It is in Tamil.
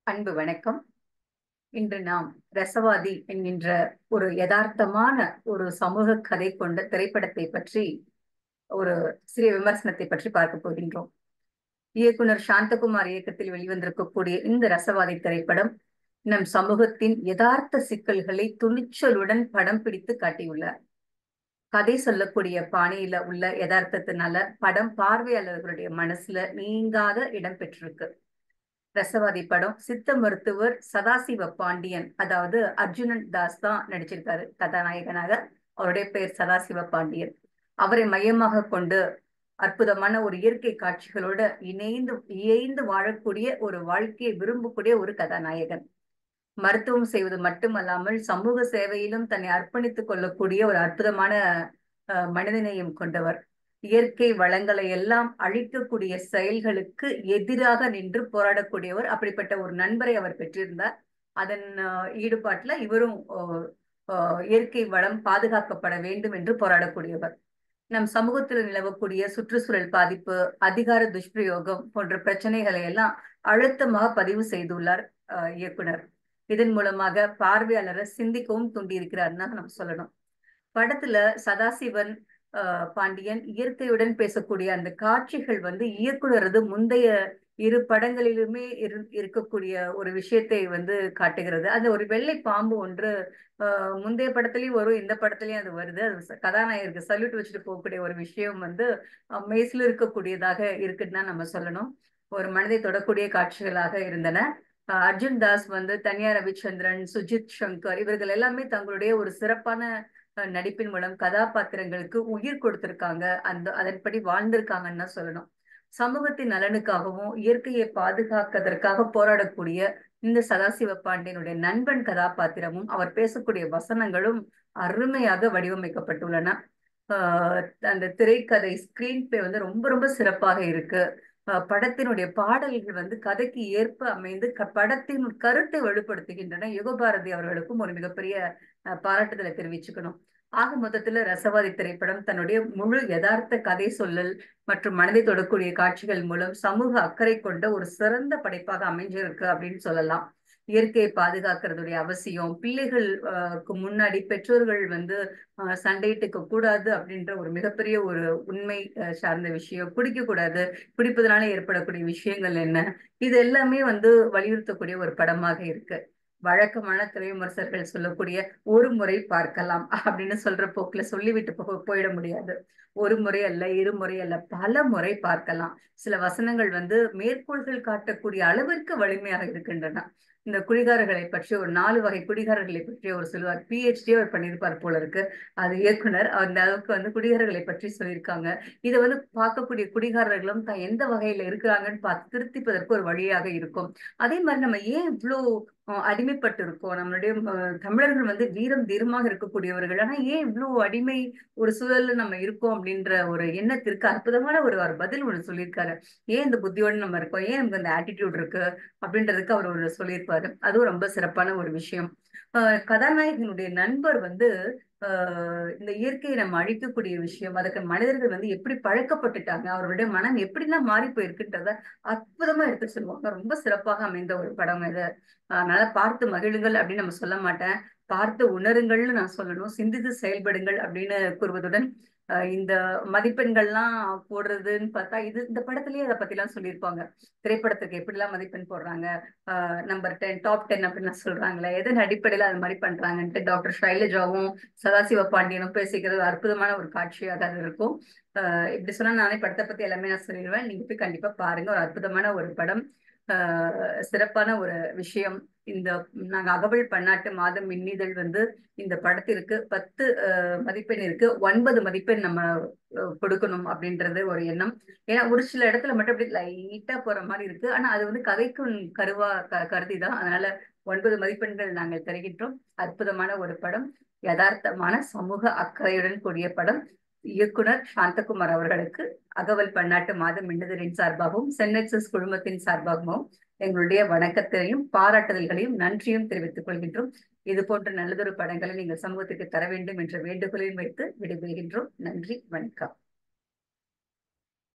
அன்பு வணக்கம் இன்று நாம் ரசவாதி என்கின்ற ஒரு யதார்த்தமான ஒரு சமூக கதை கொண்ட திரைப்படத்தை பற்றி ஒரு சிறிய விமர்சனத்தை பற்றி பார்க்க போகின்றோம் இயக்குனர் சாந்தகுமார் இயக்கத்தில் வெளிவந்திருக்கக்கூடிய இந்த ரசவாதி திரைப்படம் நம் சமூகத்தின் யதார்த்த சிக்கல்களை துணிச்சலுடன் படம் பிடித்து காட்டியுள்ளார் கதை சொல்லக்கூடிய பாணியில உள்ள யதார்த்தத்தினால படம் பார்வையாளர்களுடைய மனசுல நீங்காத இடம் பெற்றிருக்கு ரசவாதி படம் சித்த மருத்துவர் சதாசிவ பாண்டியன் அதாவது அர்ஜுனன் தாஸ் தான் நடிச்சிருக்காரு கதாநாயகனாக அவருடைய பெயர் சதாசிவ பாண்டியன் அவரை மையமாக கொண்டு அற்புதமான ஒரு இயற்கை காட்சிகளோட இணைந்து இயைந்து வாழக்கூடிய ஒரு வாழ்க்கையை விரும்பக்கூடிய ஒரு கதாநாயகன் மருத்துவம் செய்வது மட்டுமல்லாமல் சமூக சேவையிலும் தன்னை அர்ப்பணித்துக் கொள்ளக்கூடிய ஒரு அற்புதமான மனிதநேயம் கொண்டவர் இயற்கை வளங்களை எல்லாம் அழிக்கக்கூடிய செயல்களுக்கு எதிராக நின்று போராடக்கூடியவர் அப்படிப்பட்ட ஒரு நண்பரை அவர் பெற்றிருந்தார் அதன் ஈடுபாட்டுல இவரும் இயற்கை வளம் பாதுகாக்கப்பட வேண்டும் என்று போராடக்கூடியவர் நம் சமூகத்தில் நிலவக்கூடிய சுற்றுச்சூழல் பாதிப்பு அதிகார துஷ்பிரயோகம் போன்ற பிரச்சனைகளை எல்லாம் அழுத்தமாக பதிவு செய்துள்ளார் இயக்குனர் இதன் மூலமாக பார்வையாளரை சிந்திக்கவும் தூண்டியிருக்கிறார்னா நம்ம சொல்லணும் படத்துல சதாசிவன் பாண்டியன் இயற்கையுடன் பேசக்கூடிய அந்த காட்சிகள் வந்து இயக்குனரது முந்தைய இரு படங்களிலுமே இரு இருக்கக்கூடிய ஒரு விஷயத்தை வந்து காட்டுகிறது அந்த ஒரு வெள்ளை பாம்பு ஒன்று முந்தைய படத்துலயும் வரும் இந்த படத்துலயும் அது வருது அது கதாநாயகருக்கு சல்யூட் வச்சுட்டு போகக்கூடிய ஒரு விஷயம் வந்து மெய்சில் இருக்கக்கூடியதாக இருக்குன்னு தான் நம்ம சொல்லணும் ஒரு மனதை தொடக்கூடிய காட்சிகளாக இருந்தன அர்ஜுன் தாஸ் வந்து தனியா ரவிச்சந்திரன் சுஜித் சங்கர் இவர்கள் எல்லாமே தங்களுடைய ஒரு சிறப்பான நடிப்பின் மூலம் கதாபாத்திரங்களுக்கு உயிர் கொடுத்திருக்காங்க அந்த அதன்படி வாழ்ந்திருக்காங்கன்னு தான் சொல்லணும் சமூகத்தின் நலனுக்காகவும் இயற்கையை பாதுகாக்கிறதற்காக போராடக்கூடிய இந்த சதாசிவ பாண்டியனுடைய நண்பன் கதாபாத்திரமும் அவர் பேசக்கூடிய வசனங்களும் அருமையாக வடிவமைக்கப்பட்டுள்ளன அந்த திரைக்கதை ஸ்கிரீன் பிளே வந்து ரொம்ப ரொம்ப சிறப்பாக இருக்கு படத்தினுடைய பாடல்கள் வந்து கதைக்கு ஏற்ப அமைந்து படத்தின் கருத்தை வெளிப்படுத்துகின்றன யுகபாரதி அவர்களுக்கும் ஒரு மிகப்பெரிய பாராட்டுதலை தெரிவிச்சுக்கணும் ஆக மொத்தத்துல ரசவாதி திரைப்படம் தன்னுடைய முழு யதார்த்த கதை சொல்லல் மற்றும் மனதை தொடக்கூடிய காட்சிகள் மூலம் சமூக அக்கறை கொண்ட ஒரு சிறந்த படைப்பாக அமைஞ்சிருக்கு அப்படின்னு சொல்லலாம் இயற்கையை பாதுகாக்கிறதுடைய அவசியம் பிள்ளைகளுக்கு முன்னாடி பெற்றோர்கள் வந்து சண்டையிட்டுக்க கூடாது அப்படின்ற ஒரு மிகப்பெரிய ஒரு உண்மை சார்ந்த விஷயம் குடிக்க கூடாது குடிப்பதனால ஏற்படக்கூடிய விஷயங்கள் என்ன இது எல்லாமே வந்து வலியுறுத்தக்கூடிய ஒரு படமாக இருக்கு வழக்கமான திரை விமர்சகர்கள் சொல்லக்கூடிய ஒரு முறை பார்க்கலாம் அப்படின்னு சொல்ற போக்குல சொல்லிவிட்டு போ போயிட முடியாது ஒரு முறை அல்ல இருமுறை அல்ல பல முறை பார்க்கலாம் சில வசனங்கள் வந்து மேற்கோள்கள் காட்டக்கூடிய அளவிற்கு வலிமையாக இருக்கின்றன இந்த குடிகாரர்களை பற்றி ஒரு நாலு வகை குடிகாரர்களை பற்றி அவர் சொல்லுவார் பிஹெச்டி அவர் பண்ணியிருப்பார் போல இருக்கு அது இயக்குனர் அந்த அளவுக்கு வந்து குடிகாரர்களை பற்றி சொல்லியிருக்காங்க இதை வந்து பார்க்கக்கூடிய குடிகாரர்களும் தான் எந்த வகையில இருக்கிறாங்கன்னு பார்த்து திருத்திப்பதற்கு ஒரு வழியாக இருக்கும் அதே மாதிரி நம்ம ஏன் இவ்வளோ அடிமைப்பட்டு இருக்கோம் நம்மளுடைய தமிழர்கள் வந்து வீரம் தீரமாக இருக்கக்கூடியவர்கள் ஆனா ஏன் இவ்வளவு அடிமை ஒரு சூழல்ல நம்ம இருக்கோம் அப்படின்ற ஒரு எண்ணத்திற்கு அற்புதமான ஒரு ஒரு பதில் ஒன்று சொல்லியிருக்காரு ஏன் இந்த புத்தியோடு நம்ம இருக்கோம் ஏன் நமக்கு அந்த ஆட்டிடியூட் இருக்கு அப்படின்றதுக்கு அவர் ஒரு சொல்லியிருப்பாரு அதுவும் ரொம்ப சிறப்பான ஒரு விஷயம் கதாநாயகனுடைய நண்பர் வந்து இந்த இயற்கையை நம்ம அழிக்கக்கூடிய விஷயம் அதுக்கு மனிதர்கள் வந்து எப்படி பழக்கப்பட்டுட்டாங்க அவர்களுடைய மனம் எப்படிலாம் மாறி போயிருக்குன்றத அற்புதமா எடுத்து சொல்லுவாங்க ரொம்ப சிறப்பாக அமைந்த ஒரு படம் இது அதனால பார்த்து மகிழுங்கள் அப்படின்னு நம்ம சொல்ல மாட்டேன் பார்த்து உணருங்கள்னு நான் சொல்லணும் சிந்தித்து செயல்படுங்கள் அப்படின்னு கூறுவதுடன் இந்த மதிப்பெண்கள்லாம் போடுறதுன்னு பார்த்தா இது இந்த படத்துலயே அதை பத்தி எல்லாம் சொல்லியிருப்பாங்க திரைப்படத்துக்கு எப்படிலாம் மதிப்பெண் போடுறாங்க நம்பர் டென் டாப் டென் அப்படின்லாம் சொல்றாங்களே எதன் அடிப்படையில அது மாதிரி பண்றாங்கன்ட்டு டாக்டர் ஷைலஜாவும் சதாசிவ பாண்டியனும் பேசிக்கிறது அற்புதமான ஒரு காட்சியாக அது இருக்கும் இப்படி சொன்னா நானே படத்தை பத்தி எல்லாமே நான் சொல்லிடுவேன் நீங்க போய் கண்டிப்பா பாருங்க ஒரு அற்புதமான ஒரு படம் சிறப்பான ஒரு விஷயம் இந்த நாங்க அகவல் பன்னாட்டு மாதம் மின்னிதழ் வந்து இந்த படத்திற்கு பத்து மதிப்பெண் இருக்கு ஒன்பது மதிப்பெண் நம்ம கொடுக்கணும் அப்படின்றது ஒரு எண்ணம் ஏன்னா ஒரு சில இடத்துல மட்டும் அப்படி லைட்டா போற மாதிரி இருக்கு ஆனா அது வந்து கதைக்கும் கருவா கருதி தான் அதனால ஒன்பது மதிப்பெண்கள் நாங்கள் தருகின்றோம் அற்புதமான ஒரு படம் யதார்த்தமான சமூக அக்கறையுடன் கூடிய படம் இயக்குனர் சாந்தகுமார் அவர்களுக்கு அகவல் பன்னாட்டு மாத மின்னதரின் சார்பாகவும் சென்னெக்சஸ் குழுமத்தின் சார்பாகவும் எங்களுடைய வணக்கத்தையும் பாராட்டுதல்களையும் நன்றியும் தெரிவித்துக் கொள்கின்றோம் இது போன்ற நல்லதொரு படங்களை நீங்கள் சமூகத்துக்கு தர வேண்டும் என்ற வேண்டுகோளையும் வைத்து விடைபெறுகின்றோம் நன்றி வணக்கம்